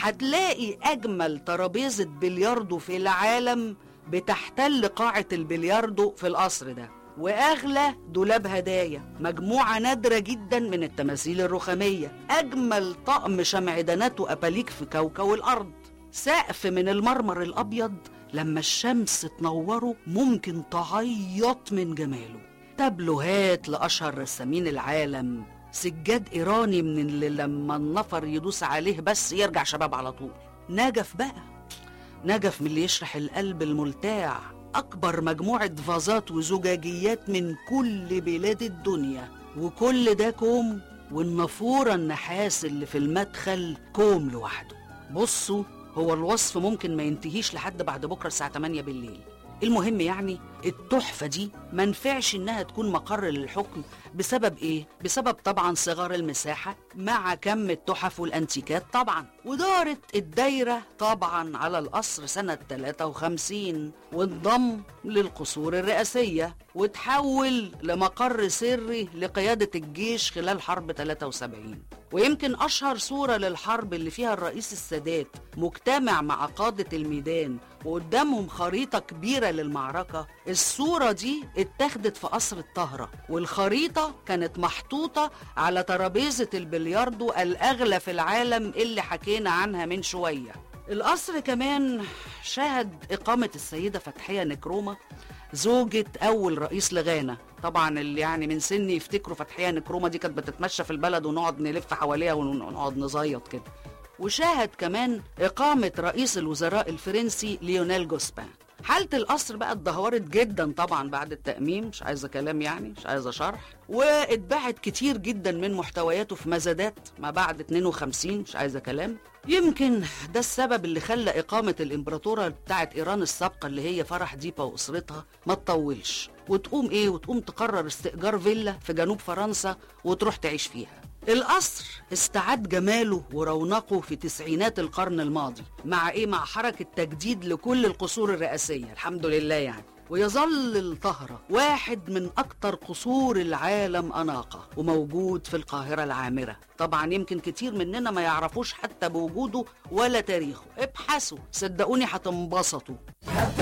هتلاقي أجمل ترابيزة بلياردو في العالم بتحتل قاعة البلياردو في القصر ده وأغلى دولاب هدايا مجموعة نادرة جدا من التماثيل الرخامية أجمل طقم شمعدانات وأباليك في كوكب الأرض سقف من المرمر الأبيض لما الشمس تنوره ممكن تعيط من جماله تابلوهات لأشهر رسامين العالم سجاد إيراني من اللي لما النفر يدوس عليه بس يرجع شباب على طول نجف بقى نجف من اللي يشرح القلب الملتاع أكبر مجموعة فازات وزجاجيات من كل بلاد الدنيا وكل ده كوم والنافورة النحاس اللي في المدخل كوم لوحده بصوا هو الوصف ممكن ما ينتهيش لحد بعد بكرة الساعة 8 بالليل المهم يعني التحفة دي ما نفعش إنها تكون مقر للحكم بسبب إيه؟ بسبب طبعا صغار المساحة مع كم التحف والأنتيكات طبعا ودارت الدايرة طبعا على القصر سنة 53 وانضم للقصور الرئاسية وتحول لمقر سري لقيادة الجيش خلال حرب 73 ويمكن أشهر صورة للحرب اللي فيها الرئيس السادات مجتمع مع قادة الميدان وقدامهم خريطة كبيرة للمعركة الصورة دي اتاخدت في قصر الطهرة والخريطة كانت محطوطة على ترابيزة البلياردو الأغلى في العالم اللي حكينا عنها من شوية القصر كمان شهد إقامة السيدة فتحية نكرومة زوجة أول رئيس لغانا طبعا اللي يعني من سني يفتكروا فتحية نكرومة دي كانت بتتمشى في البلد ونقعد نلف حواليها ونقعد نزيط كده وشاهد كمان إقامة رئيس الوزراء الفرنسي ليونيل جوسبان حالة القصر بقى اتدهورت جدا طبعا بعد التأميم مش عايزة كلام يعني مش عايزة شرح واتباعت كتير جدا من محتوياته في مزادات ما بعد 52 مش عايزة كلام يمكن ده السبب اللي خلى إقامة الإمبراطورة بتاعت إيران السابقة اللي هي فرح ديبا وأسرتها ما تطولش وتقوم إيه وتقوم تقرر استئجار فيلا في جنوب فرنسا وتروح تعيش فيها القصر استعاد جماله ورونقه في تسعينات القرن الماضي مع ايه مع حركة تجديد لكل القصور الرئاسية الحمد لله يعني ويظل الطهرة واحد من أكثر قصور العالم أناقة وموجود في القاهرة العامرة طبعا يمكن كتير مننا ما يعرفوش حتى بوجوده ولا تاريخه ابحثوا صدقوني هتنبسطوا